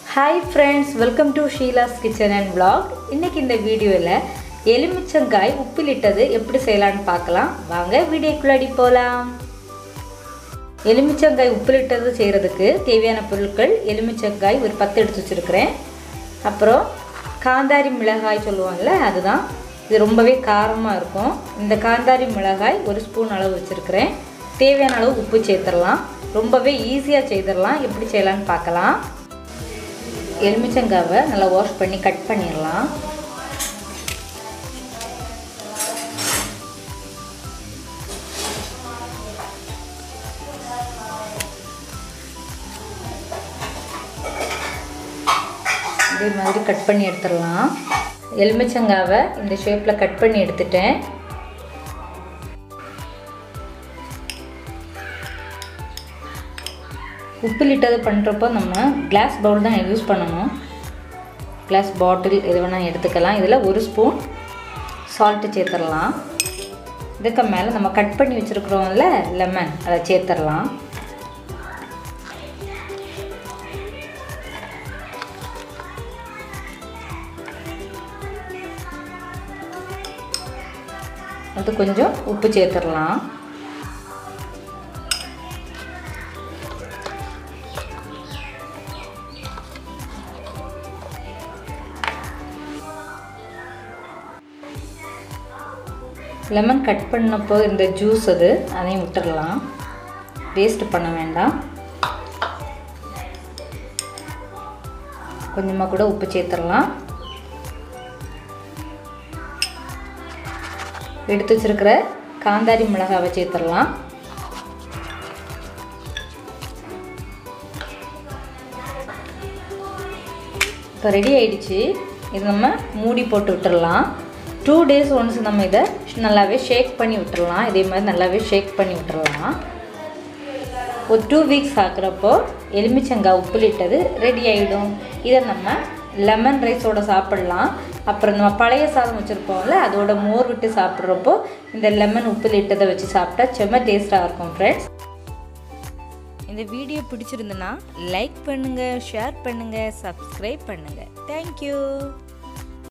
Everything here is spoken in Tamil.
hi friends welcome to Sheela's kitchen and vlog இன்னைக்கு இந்த வீடியோவில் எலுமிச்சங்காய் உப்பிலிட்டது எப்படி செய்யலான்னு பார்க்கலாம் வாங்க வீடியோக்குள்ளாடி போகலாம் எலுமிச்சங்காய் உப்பிலிட்டது செய்கிறதுக்கு தேவையான பொருட்கள் எலுமிச்சங்காய் ஒரு பத்து எடுத்து வச்சுருக்கிறேன் அப்புறம் காந்தாரி மிளகாய் சொல்லுவாங்கள்ல அதுதான் இது ரொம்பவே காரமாக இருக்கும் இந்த காந்தாரி மிளகாய் ஒரு ஸ்பூன் அளவு வச்சுருக்கிறேன் தேவையான அளவு உப்பு சேர்த்துடலாம் ரொம்பவே ஈஸியாக செய்திடலாம் எப்படி செய்யலான்னு பார்க்கலாம் எலுமிச்சங்காவை நல்லா வாஷ் பண்ணி கட் பண்ணிடலாம் இதே மாதிரி கட் பண்ணி எடுத்துடலாம் எலுமிச்சங்காவை இந்த ஷேப்பில் கட் பண்ணி எடுத்துட்டேன் உப்பு லிட்டது பண்ணுறப்போ நம்ம கிளாஸ் பவுல் தான் யூஸ் பண்ணணும் கிளாஸ் பாட்டில் எது வேணால் எடுத்துக்கலாம் இதில் ஒரு ஸ்பூன் சால்ட்டு சேர்த்துடலாம் இதுக்கு மேலே நம்ம கட் பண்ணி வச்சுருக்குறோம்ல லெமன் அதை சேர்த்துடலாம் அது கொஞ்சம் உப்பு சேர்த்துடலாம் லெமன் கட் பண்ணப்போ இந்த ஜூஸ் அது அதையும் விட்டுடலாம் வேஸ்ட் பண்ண வேண்டாம் கொஞ்சமாக கூட உப்பு சேர்த்துடலாம் எடுத்து வச்சுருக்கிற காந்தாரி மிளகாவை சேர்த்துடலாம் இப்போ ரெடி ஆயிடுச்சு இது நம்ம மூடி போட்டு விட்டுடலாம் டூ டேஸ் ஒன்ஸ் நம்ம இதை நல்லாவே ஷேக் பண்ணி விட்டுறலாம் இதே மாதிரி நல்லாவே ஷேக் பண்ணி விட்டுறலாம் ஒரு டூ வீக்ஸ் ஆக்குறப்போ எலுமிச்சங்காய் உப்புலிட்டது ரெடி ஆகிடும் இதை நம்ம லெமன் ரைஸோட சாப்பிட்லாம் அப்புறம் நம்ம பழைய சாதம் வச்சுருப்போம்ல அதோட மோர் விட்டு சாப்பிட்றப்போ இந்த லெமன் உப்புலிட்டதை வச்சு சாப்பிட்டா செம்ம டேஸ்ட்டாக இருக்கும் ஃப்ரெண்ட்ஸ் இந்த வீடியோ பிடிச்சிருந்துன்னா லைக் பண்ணுங்கள் ஷேர் பண்ணுங்கள் சப்ஸ்கிரைப் பண்ணுங்கள் தேங்க்யூ